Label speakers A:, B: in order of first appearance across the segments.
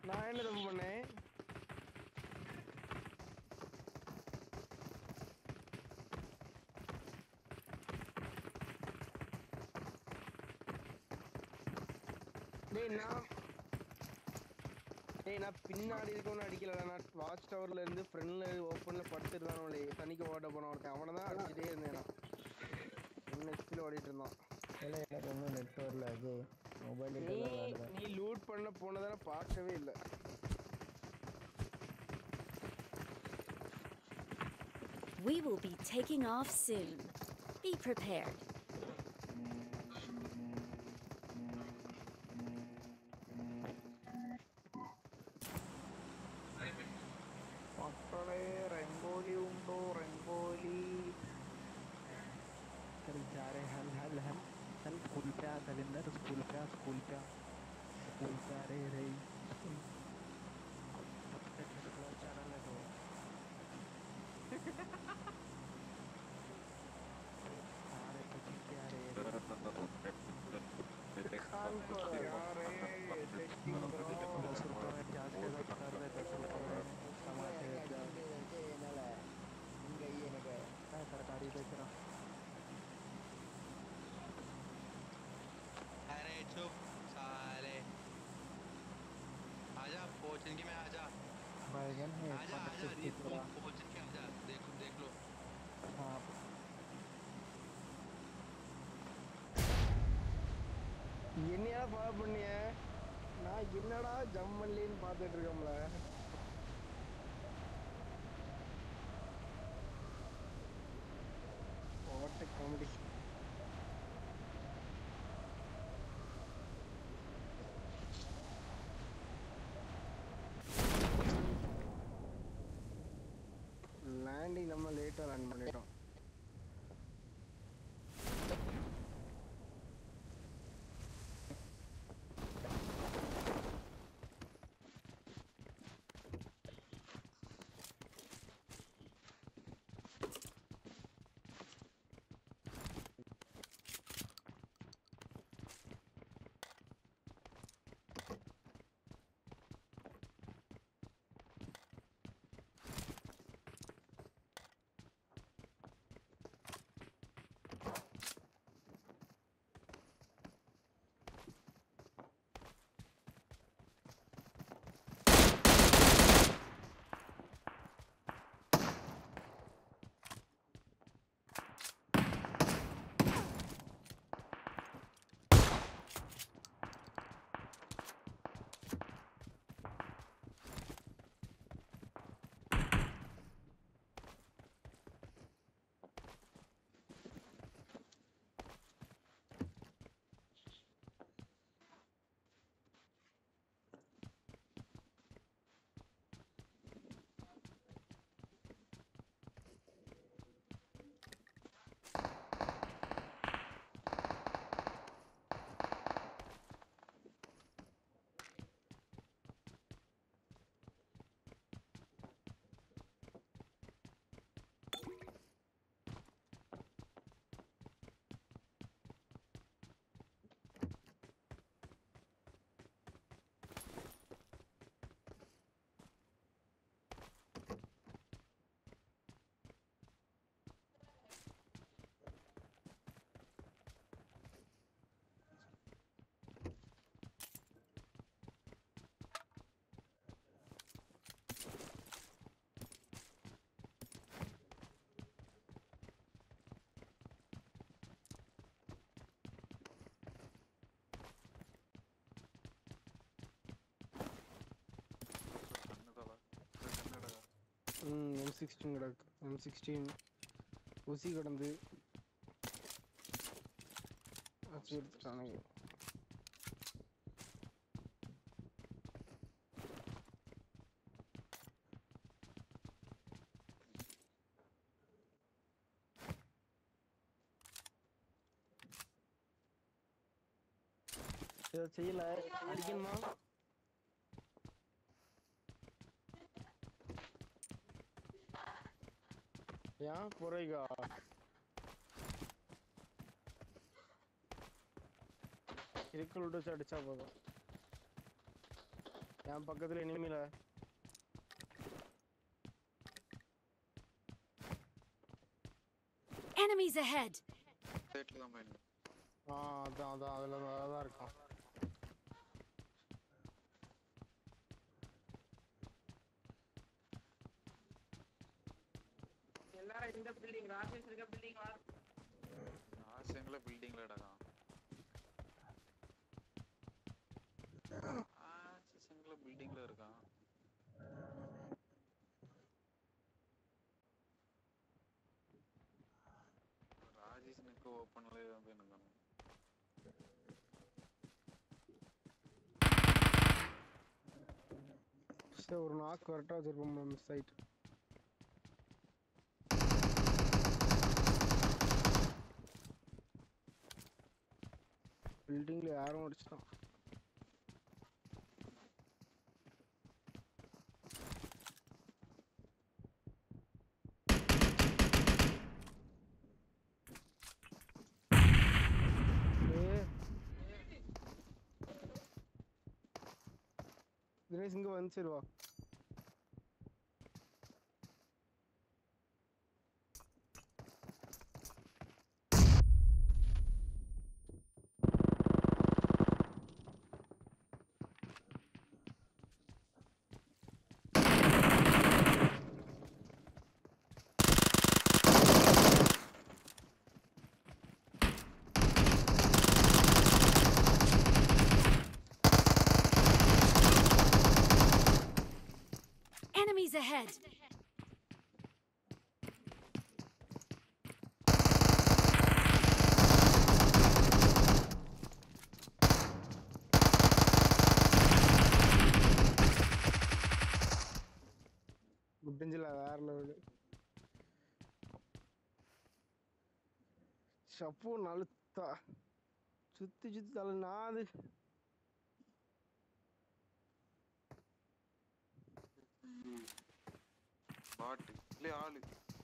A: நான் என்ன தப்பு பண்ணேன் டேய் நான் டேய் நான் பின்னாடி இருக்கவன அடிக்கல நான் வாட்ச் டவர்ல இருந்து ஃப்ரண்ட்ல ஓப்பன்ல படுத்துட்டு தானே தண்ணிக்கு ஓட்ட போன ஒருத்தன் அவனை தான் அடிச்சிட்டே இருந்தேன் நான் என்ன ஹெச்பியில் ஓடிட்டு இருந்தான்
B: இல்லை எனக்கு ஒன்றும் நெட் வரல அது மொபைல்
A: நீ நீ லூட் பண்ண போனதால பார்க்கவே இல்லை
C: We will be taking off soon. Be prepared.
B: മക്കളെ റംഗോലി ഉണ്ടോ റംഗോലി चल जा रहे हल हल हल चल स्कूल पे आ सलिंदर स्कूल पे आ स्कूल पे आ स्कूल पे आ रे रे स्कूल सबसे छोटा चारा लगो अरे कुछ क्या रे दस रुपये में प्याज के साथ कर रहे दस रुपये में टमाटर प्याज मैं तरकारी बेच रहा
D: अरे चुप साले आजा कोचिंग में आजा
B: बैगन है
D: आजा आजा
B: पचास
D: ये
B: रुपये
D: कोचिंग के आजा देखो देख लो
B: हाँ
A: என்னையா ஃபாலோ பண்ணிய நான் என்னடா ஜம் பண்ணலின்னு பார்த்துட்டு இருக்கோம்ல ஓட்ட காமெடி லேண்டிங் நம்ம லேட்டாக ரன் பண்ணிட்டோம் ம் எம் சிக்ஸ்டீன் கிடக்கு எம் சிக்ஸ்டீன் ஊசி கிடந்து வச்சு எடுத்துட்டானுங்க இதை செய்யல அடிக்கணுமா ஏன் புறைகா இருக்கிற விட்டு வச்சு அடிச்சா போதும் என் பக்கத்துல இனிமேல
C: Enemies ahead!
E: சைட்ல தான் போயிருந்தேன்
A: ஆ அதான் அதான் அதுல தான் தான் இருக்கான்
F: எல்லாரும் இந்த பில்டிங் ராஜேஷ் இருக்க பில்டிங் வா
E: ஆசைங்கள பில்டிங்ல இடலாம் ஆசைங்கள பில்டிங்ல இருக்கான் ராஜேஷனுக்கு ஓப்பன்ல தான் போய் நிக்கணும்
A: சரி ஒரு நாக்கு கரெக்டாக வச்சிருப்போம் மிஸ் ஆயிட்டு பில்டிங்ல யாரும் அடிச்சிட்டான் ஏய். தினேஷ் இங்க வந்து சரி வா
C: Enemies ahead!
A: முடிஞ்சில வேற லெவலு சப்பு நழுத்தா சுத்தி சுத்தி தலை நாது
E: பாட்டு இல்லையே ஆளு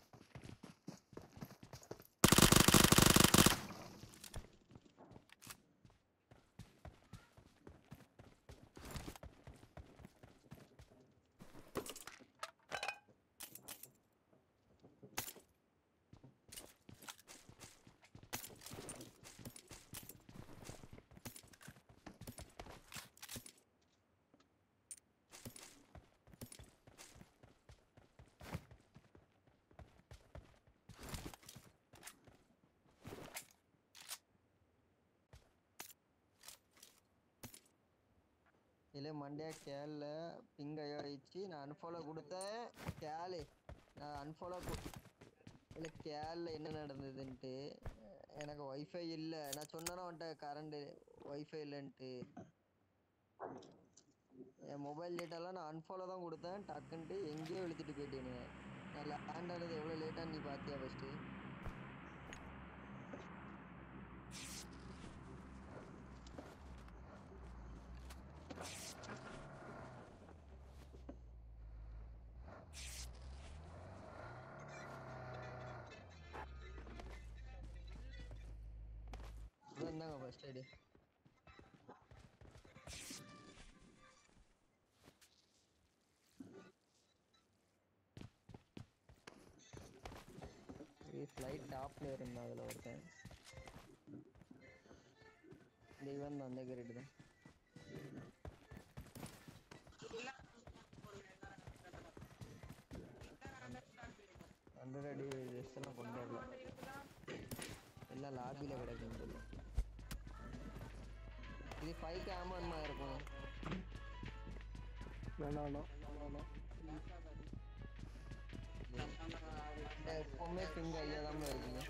G: இல்லை மண்டே கேளில் பிங் ஆயிடுச்சு நான் அன்ஃபாலோ கொடுத்தேன் கேளு நான் அன்ஃபாலோ இல்லை கேளில் என்ன நடந்ததுன்ட்டு எனக்கு ஒய்ஃபை இல்லை நான் சொன்னேன்னா அவன்கிட்ட கரண்டு ஒய்ஃபை இல்லைன்ட்டு என் மொபைல் டேட்டாலாம் நான் அன்ஃபாலோ தான் கொடுத்தேன் டக்குன்ட்டு எங்கேயோ இழுத்துட்டு போயிட்டேனு நான் லேண்ட் ஆனது எவ்வளோ லேட்டான்னு நீ பார்த்தியா ஃபஸ்ட்டு இந்தாங்க ஃபர்ஸ்ட் ஐடி ஃப்ளைட் டாப்ல இருந்தான் அதில் ஒருத்தன் இந்த இவன் தான் அந்த கிரேட் தான் ஹண்ட்ரட் அடி ட்ரெஸ் எல்லாம் கொண்டு வரல எல்லாம் லாபியில் கிடைக்கும் போல இது ஃபைவ் கேமன்மா இருக்கும்
A: வேணாம் வேணாம் வேணாம்
G: இந்த எப்பவுமே பிங்க் ஐயா தான் இருக்குங்க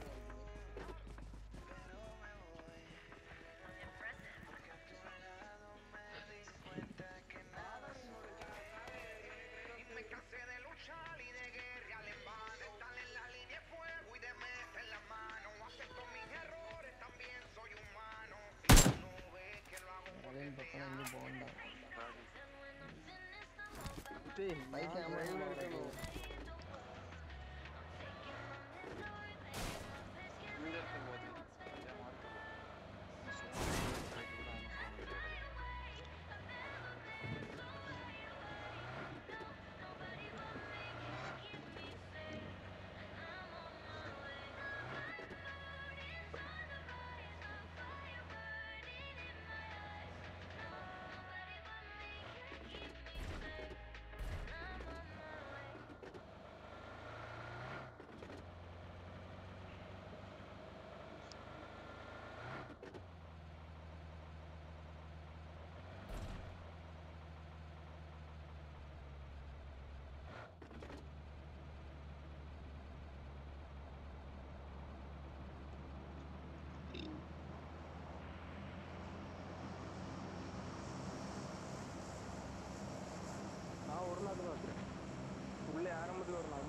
G: அதன் பக்கம் எங்கே போகண்டாம்
A: டேய்
G: ஃபைவ்
A: நான் drive ல
G: கேமரா
A: இருக்கணும்
E: இங்க இருக்கும் போது அதே மார்க்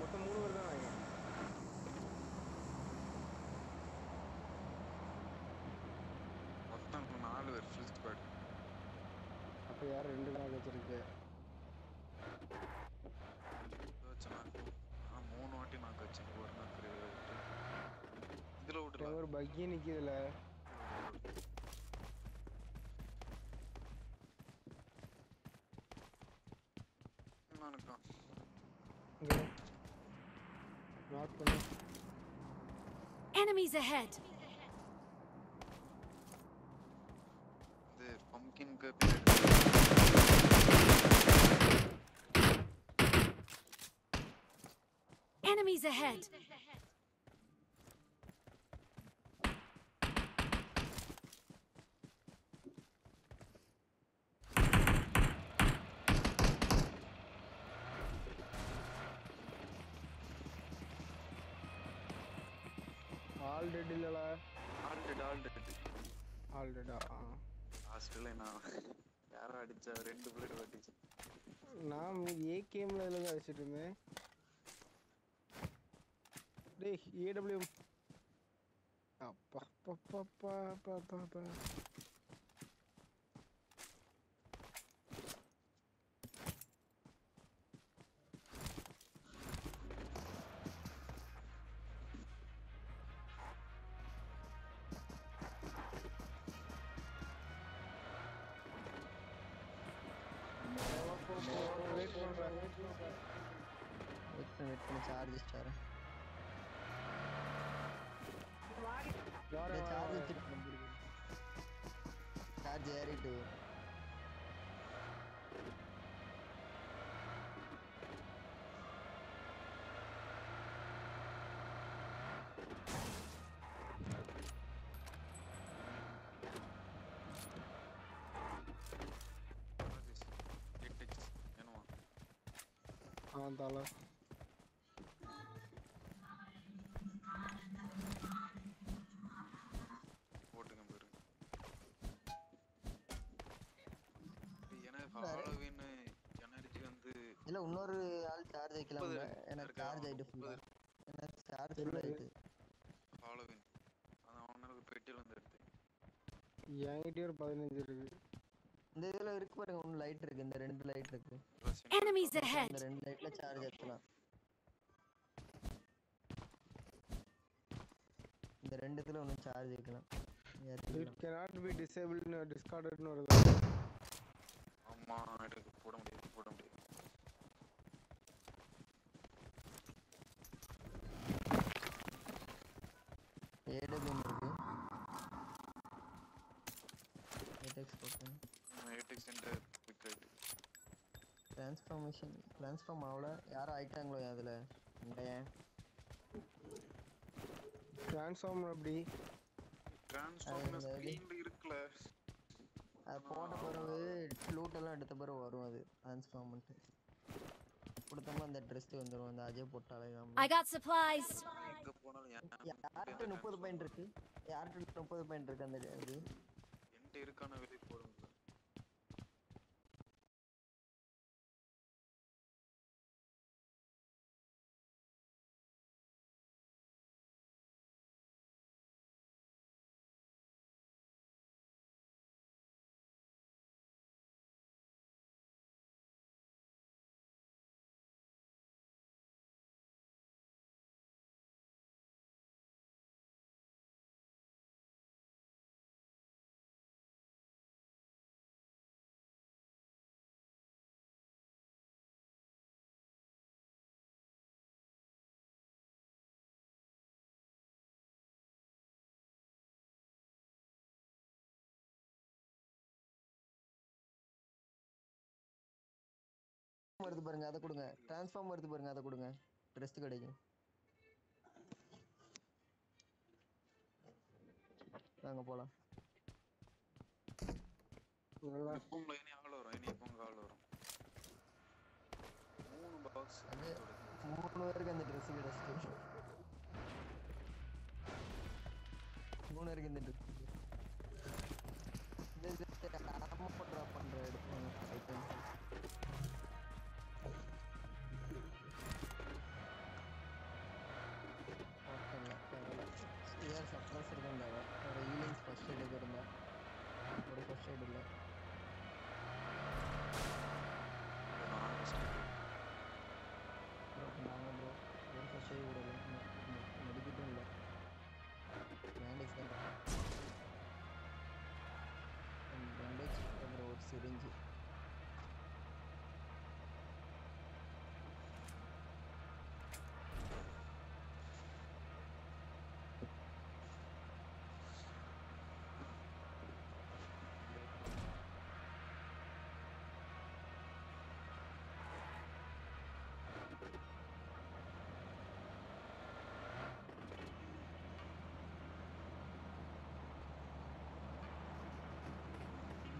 A: மொத்தம் மூணு பேர் தான் வாங்க
E: மொத்தம் நாலு பேர் ஃபுல் ஸ்குவாட்
A: அப்ப யார் ரெண்டு நாள் வச்சிருக்கு
E: வச்சு நாக்கு நான் மூணு வாட்டி நாக்கு வச்சேன் ஒரு நாக்கு விட்டு இதுல விட்டுல
A: ஒரு பக்கியே நிக்குதுல
E: நானுக்கா
A: இங்க நாட் பண்ணு
C: Enemies ahead!
E: இது பம்கின்க்கு பின்னாடி
C: Enemies ahead!
A: ஆல் டெட் இல்லல
E: all dead all dead
A: all டெட்டா
E: ஹாஸ்டல்ல நான் யாரோ அடிச்சா ரெண்டு பிளேட் அடிச்சு
A: நான் ஏகேம்ல இதுல தான் அடிச்சிட்டு இருந்தேன் டேய் ஏடபிள்யூ அப்பா அப்பா அப்பா அப்பா அப்பா அப்பா வெயிட் பண்றேன் வெயிட் பண்றேன்
G: வெயிட் பண்ணி வெயிட் பண்ணி சார்ஜ் ஸ்டார்
A: யாரு
G: சார்ஜ் சார்ஜ் ஏறிட்டு
E: எயிட் எக்ஸ் வேணுமா
A: ஆ தலை
E: போட்டுங்க பாரு எனக்கு ஹாலோவின் எனர்ஜி வந்து
G: இல்ல இன்னொரு ஆள் சார்ஜ் வைக்கலாம்
E: முப்பது
G: எனக்கு
E: இருக்கா?
G: சார்ஜ் ஆயிட்டு ஃபுல்லா
E: முப்பது.
G: எனக்கு சார்ஜ் ஃபுல் ஆயிட்டு
E: ஹாலோவின் அது அவனுக்கு பெட்டியில் வந்து எடுத்து
A: என்கிட்டயே ஒரு பதினஞ்சு இருக்கு
G: இந்த இதுல இருக்கு பாருங்க ஒன்னு லைட் இருக்கு இந்த ரெண்டு லைட் இருக்கு
C: Enemies ahead!
G: இந்த ரெண்டு லைட்ல சார்ஜ் ஏத்தலாம் இந்த ரெண்டு இதுல ஒன்னு சார்ஜ் வைக்கலாம்
A: இட்
G: ஏத்திக்கலாம்.
A: cannot be disabled டிஸ்கார்டட்னு வருது
E: ஆமா எடுக்க போட முடியாது போட முடியாது
G: AWM இருக்கு ஏடெக்ஸ் போட்டேன்
E: எயிட் சென்டர் குவிக் ஆயிட்டு
G: டிரான்ஸ்ஃபார்மேஷன் டிரான்ஸ்ஃபார்ம் ஆகல யாரும் ஆயிட்டாங்களோ அதுல ஏன்
A: ட்ரான்ஸ்ஃபார்மர் அப்படி
E: டிரான்ஸ்ஃபார்மர்
G: அது இந்த இது-
E: ஸ்க்ரீன்ல இருக்குல்ல
G: அது போட்ட பிறகு லூட் எல்லாம் எடுத்த பிறகு வரும் அது டிரான்ஸ்ஃபார்மெண்ட் கொடுத்தோம்னா அந்த ட்ரெஸ் வந்துடும் அந்த அஜய் போட்டாலே
C: I got supplies!
E: எங்க போனாலும் ஏன்
G: யார்கிட்ட முப்பது பாயிண்ட் இருக்கு யார்கிட்ட முப்பது பாயிண்ட் இருக்கு அந்த இது
E: என்கிட்ட இருக்கான வெளியே போட முடியல
G: வருது பாருங்க அதை கொடுங்க டிரான்ஸ்ஃபார்ம் வருது பாருங்க அதை கொடுங்க ட்ரெஸ் கிடைக்கும் வாங்க போலாம்
E: எப்பவும் இனி ஆள் வரும் இனி எப்பவும் ஆள் வரும் மூணு பாக்ஸ்
G: அது மூணு பேருக்கு அந்த ட்ரெஸ் கிடைச்சிட்டு மூணு பேருக்கு இந்த ட்ரெஸ் இந்த அம்மா ட்ராப் பண்ற எடுப்பாங்க ஐட்டம்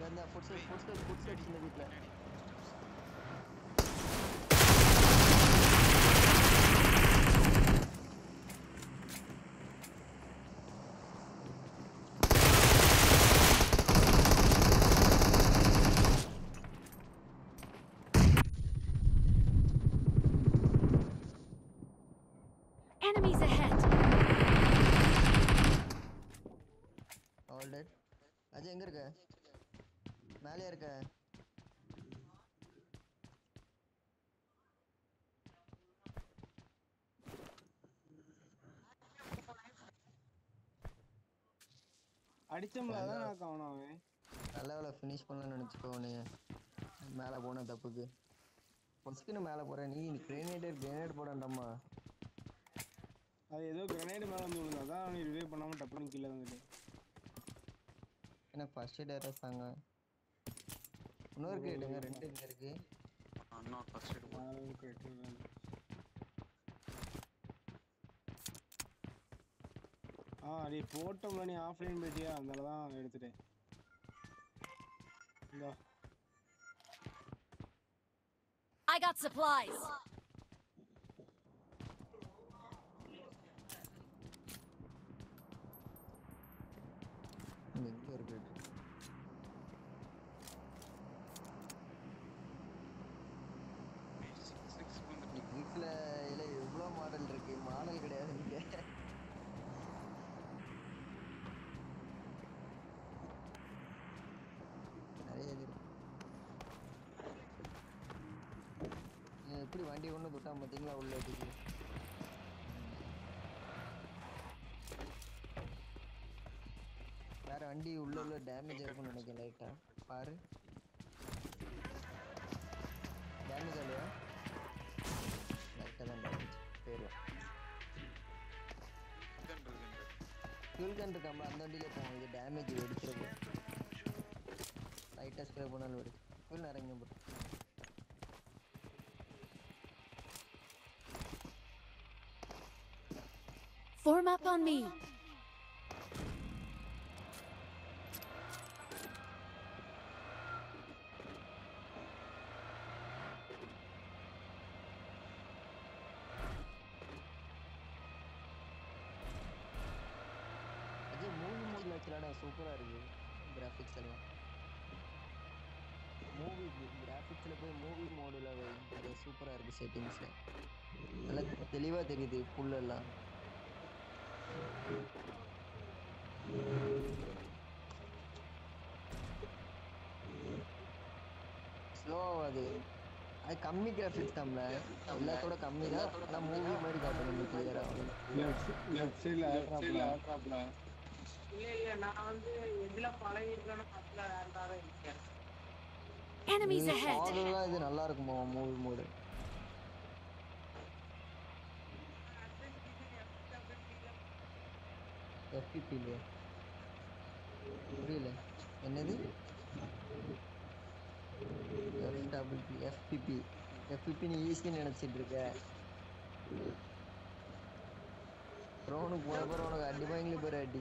G: இந்த இந்த footsteps footsteps footsteps இந்த வீட்டில்
C: Enemies ahead!
G: All dead Ajay எங்க இருக்க மேலேயே இருக்க
A: அடிச்சோம்ல அதான் நான் காணும் அவன்
G: நல்ல வேலை ஃபினிஷ் பண்ணலாம்னு நினச்சிக்கோ நீ மேலே போன தப்புக்கு ஃபஸ்ட்டுன்னு மேலே போகிறேன் நீ கிரேனேடு கிரேனேட் போடண்டாமா
A: அது ஏதோ கிரனேடு மேல வந்து விழுந்தா அதான் அவன் ரிவைவ் பண்ணாம டப்புனு கீழே வந்துட்டு
G: எனக்கு ஃபர்ஸ்ட் எய்ட் ஏறச்சாங்க இன்னொரு கிரேட்டுங்க ரெண்டு இங்கே இருக்கு
E: அண்ணா ஃபர்ஸ்ட் எய்ட் போட்டு
A: நாலு கேட்டு ஆ நீ போட்டோம்ல நீ ஆஃப்லைன் போயிட்டியா அதனால தான் எடுத்துட்டேன் இந்தா
C: I got supplies!
G: இங்க இங்கே ஒரு கிரேட்
E: சிக்ஸ் சிக்ஸ் வந்து
G: வீட்டில் இல்லை எவ்வளோ மாடல் இருக்கு மாடல் கிடையாது இங்கே நிறைய இது இருக்கு நீ எப்படி வண்டி ஒன்று தொட்டா பார்த்தீங்களா உள்ள இதுக்கு வேற வண்டி உள்ள உள்ள டேமேஜ் இருக்கும்னு நினைக்கிறேன் லைட்டா பாரு டேமேஜ் ஆகலையா லைட்டாக தான் டேமேஜ் போயிடும்
E: இருக்குன்ற
G: ஃபியூல் கன் இருக்காம அந்த வண்டியிலே போவோம் இது டேமேஜ் வெடிச்சிருக்கு லைட்டாக ஸ்ப்ரே பண்ணாலும் வெடி ஃபியூல் நிறைய போட்டு
C: Form up on me!
G: அது மூவி மோடில் வச்சுலாடா சூப்பராக இருக்கு கிராஃபிக்ஸ் எல்லாம் மூவி கிராஃபிக்ஸில் போய் மூவி மோடில் சூப்பராக இருக்கு செட்டிங்ஸில் நல்லா தெளிவாக தெரியுது புல்லெல்லாம் ஸ்லோ அது அது கம்மி கிராஃபிக்ஸ் தான்ல எல்லாத்தோட கம்மி தான் ஆனால் மூவி மாதிரி காட்டணும் கிளியராக
A: லெஃப்ட் சைடில் ஆட்ராப்ல
F: இல்ல இல்ல நான் வந்து எதுல பழகிருக்கேன்னு அதுல வேண்டாம் இருக்கேன்
C: Enemies ahead!
G: மாடல்லாம் இது நல்லா இருக்குமா மூவி மோடு எஃபிபிலையா புரியல என்னது F double P FPP FPP நீ ஈஸின்னு நினச்சிட்டு இருக்க ரோனுக்கு போன பிறகு உனக்கு அடி வாங்கி போகிற அடி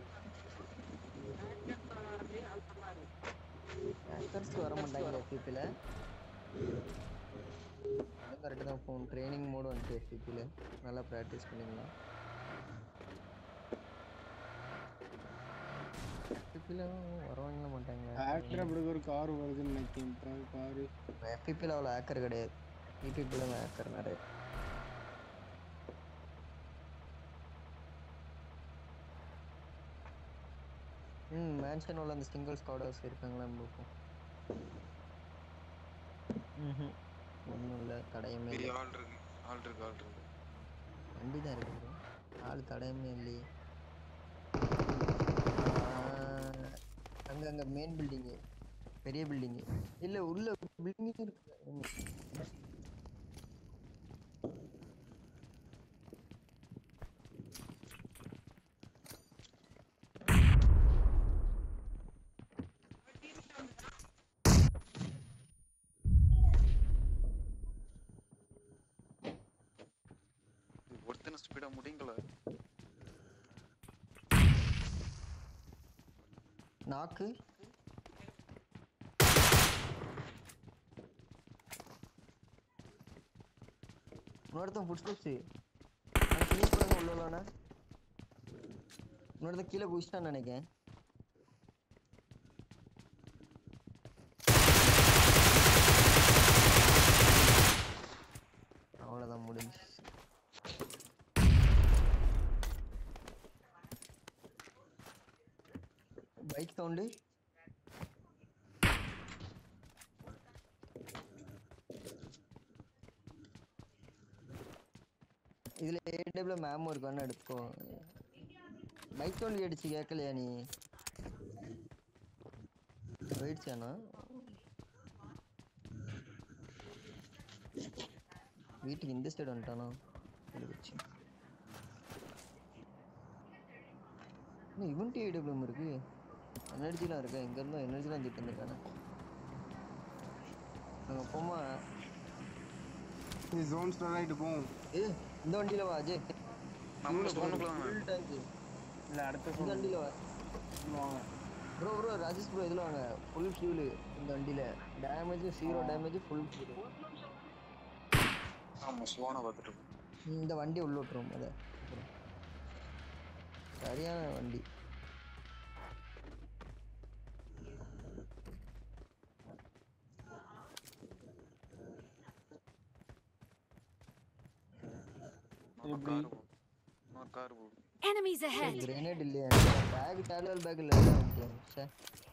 G: ஹேக்கர்ஸ் வர மாட்டாங்க எஃபிபியில் அது கரெக்டாக தான் ஃபோன் ட்ரைனிங் மோடு வந்துட்டு எஃபிபியில் நல்லா ப்ராக்டிஸ் பண்ணிக்கலாம் எஃபிபியில் வரவங்க மாட்டாங்க
A: ஆட்ராப்டுக்கு ஒரு கார் வருதுன்னு நினைக்கிறேன் காரு
G: எஃபிபியில் அவ்வளோ ஹேக்கர் கிடையாது இபிபியில் தான் ஹேக்கர் நிறைய ம் மேன்ஷன் உள்ள அந்த சிங்கிள் ஸ்குவாடர்ஸ் இருக்காங்களா பார்ப்போம் ம் ஒன்றும் இல்லை தடையுமே
E: பெரிய
G: இல்லை
E: ஆள் இருக்கு ஆள் இருக்கு ஆள் இருக்கு
G: வண்டி தான் இருக்கு bro. ஆள் தடையுமே இல்லையே அங்கே அங்கே மெயின் பில்டிங்கு பெரிய பில்டிங்கு இல்லை உள்ள பில்டிங் இருக்கு ம்.
E: இது ஒருத்தனை ஸ்பீடா முடிங்கல
G: நாக்கு இன்னொருத்தன் ஃபுட் ஸ்டெப்ஸ் ஃபினிஷ் பண்ணுங்க உள்ள உள்ளவன இன்னொருத்தன் கீழே குதிச்சிட்டான்னு நினைக்கிறேன் அவ்வளோதான் முடிஞ்சு பைக் சவுண்டு இதுல ஏடபிள்யூ மேமும் இருக்கான்னு எடுத்துக்கோ பைக் சவுண்ட் கேட்டுச்சு கேட்கலையா நீ போயிடுச்சானா வீட்டுக்கு இந்த சைடு வந்துட்டானா எடுத்துச்சு இன்னும் இவன்ட்டு ஏடபிள்யூம் இருக்கு எனர்ஜிலாம் இருக்கா எங்க இருந்தோ எனர்ஜிலாம் திட்டு வந்திருக்கானே அங்கே போமா
A: நீ ஜோன் ஸ்டார் ஆகிட்டு போவோம்
G: ஏ இந்த வண்டியில வா அஜய்
E: நம்ம ஸ்டோனுக்குள்ள தானே
G: ஃபுல் டேங்க்
A: இல்லை அடுத்த
G: இந்த வண்டியில வா
A: வாங்க
G: ப்ரோ ப்ரோ ராஜேஷ் ப்ரோ இதில் வாங்க ஃபுல் ஃபியூலு இந்த வண்டியில damage zero damage full fuel
E: ஆமா ஸ்லோனை பார்த்துட்டு இருக்கோம்
G: இந்த வண்டி உள்ள விட்டுரும் அதை அப்புறம். சரியான வண்டி
E: இன்னொரு கார் போ இன்னொரு கார் போ
C: Enemies ahead!
G: கிரேனேட் இல்லையா பேக் டேர்வல் பேக் இல்லை சே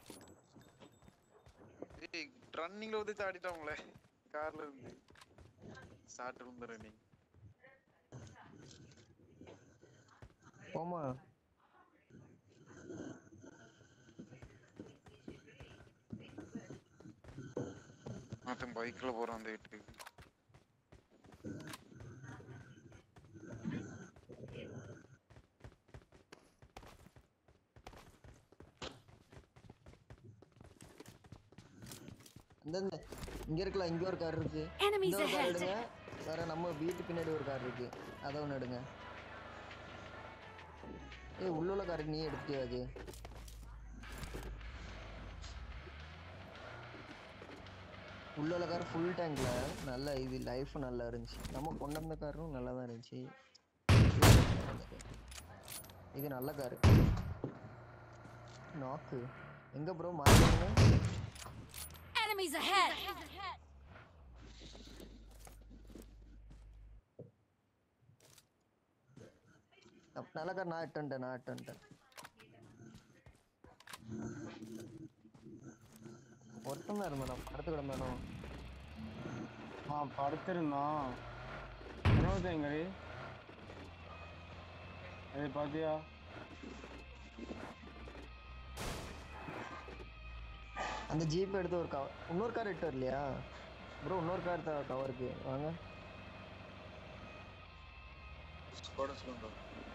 E: ஏய் ரன்னிங்ல வந்து சாடிட்டாங்களே கார்ல இருந்து சாட்டு இருந்த ரன்னிங்
G: போமா
E: மொத்தம் பைக்ல போறான் அந்த வீட்டுக்கு
G: இந்த இந்த இங்க இருக்கலாம் இங்க ஒரு கார் இருக்கு
C: Enemies
G: இந்த ஒரு கார்
C: ahead!
G: எடுங்க வேற நம்ம வீட்டு பின்னாடி ஒரு கார் இருக்கு அதை ஒன்று எடுங்க ஏய் உள்ள உள்ள கார் நீ எடுத்தியா அது உள்ள உள்ள கார் ஃபுல் டேங்க்ல நல்ல இது லைஃப் நல்லா இருந்துச்சு நம்ம கொண்டு வந்த காரும் நல்லா தான் இருந்துச்சு இது நல்ல காரு நாக்கு எங்க ப்ரோ மாறிங்க
C: Enemies ahead!
G: அப் நல்ல கார் நான் எட்டுன்ட்டேன் நான் எட்டுன்ட்டேன் ஒருத்தன் தான் இருந்தான் படத்து கிடந்தானோ
A: ஆ படுத்திருந்தான் இன்னொருத்தன் எங்கடி அது பாத்தியா
G: அந்த ஜீப் எடுத்து ஒரு கவர் இன்னொரு கார் எட்டு வரலையா ப்ரோ இன்னொரு கார் தர கவருக்கு வாங்க
E: ஸ்குவாட் ஸ்குவாட்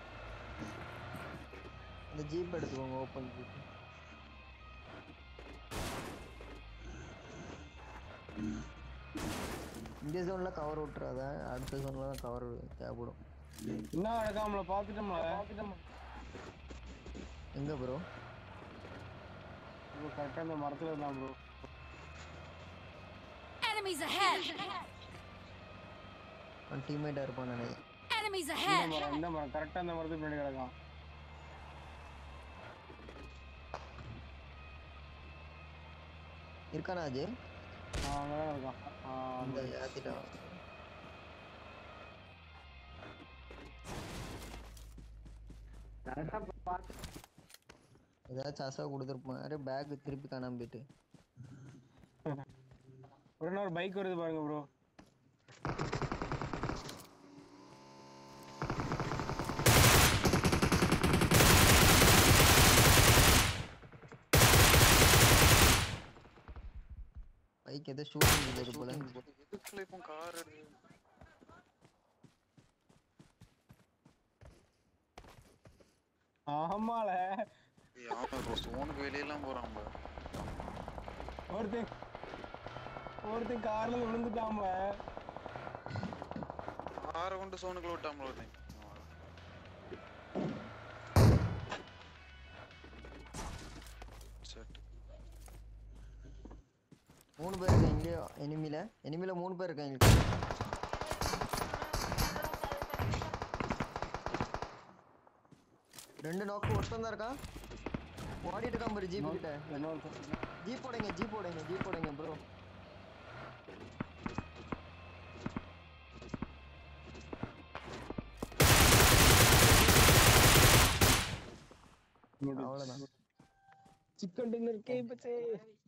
G: அந்த ஜீப் எடுத்துக்கோங்க ஓப்பன் ஜீப் இந்த ஜோன்ல கவர் விட்டுறாத அடுத்த ஜோன்ல தான் கவர் தேவைப்படும்
A: என்ன நடக்காமல பார்த்துட்டோம்ல பார்த்துட்டோம்
G: எங்க ப்ரோ
A: இப்போ கரெக்டாக இந்த மரத்தில் இருந்தான் ப்ரோ
C: Enemies ahead!
G: அவன் டீம்மேட்டா இருப்பான் நினைக்கிறேன்
C: Enemies
A: இந்த
C: ahead!
A: மரம் இந்த மரம் கரெக்டாக இந்த மரத்துக்கு பின்னாடி கிடக்கான்
G: இருக்கானா அது
A: ஆ அங்கே தான் இருக்கான் ஆ
G: அந்த
A: அந்த
G: ஏத்திட்டான்
F: கரெக்டா பார்த்து
G: ஏதாச்சும் அசா கொடுத்துருப்பான் அரே பேக் திருப்பி காணாம போயிட்டு
A: ஒரு இன்னொரு பைக் வருது பாருங்க ப்ரோ
G: பைக் ஏதோ ஷூட்டிங் இருந்தது போல
E: எதுக்குள்ள இப்போ கார் எடுத்து
A: ஆமால
E: ஏய், ஆமா ப்ரோ ஸ்டோனுக்கு வெளியெல்லாம் போறான் bro.
A: ஒருத்தன் ஒருத்தன் கார்ல விழுந்துட்டான்
E: காரை கொண்டு சோனுக்குள்ள விட்டான் bro ஒருத்தன். சரி
G: மூணு பேர் இருக்காங்க எனிமில எனிமில மூணு பேர் இருக்காங்க ரெண்டு நாக்கு ஒருத்தன் தான் இருக்கான் ஓடிட்டு இருக்கான் பாரு ஜீப் கிட்ட ஜீப் ஓடைங்க ஜீப் ஓடைங்க ஜீப் ஓடைங்க ப்ரோ அவ்வளவுதான்
A: சிக்கன் டின்னர் கே பச்சே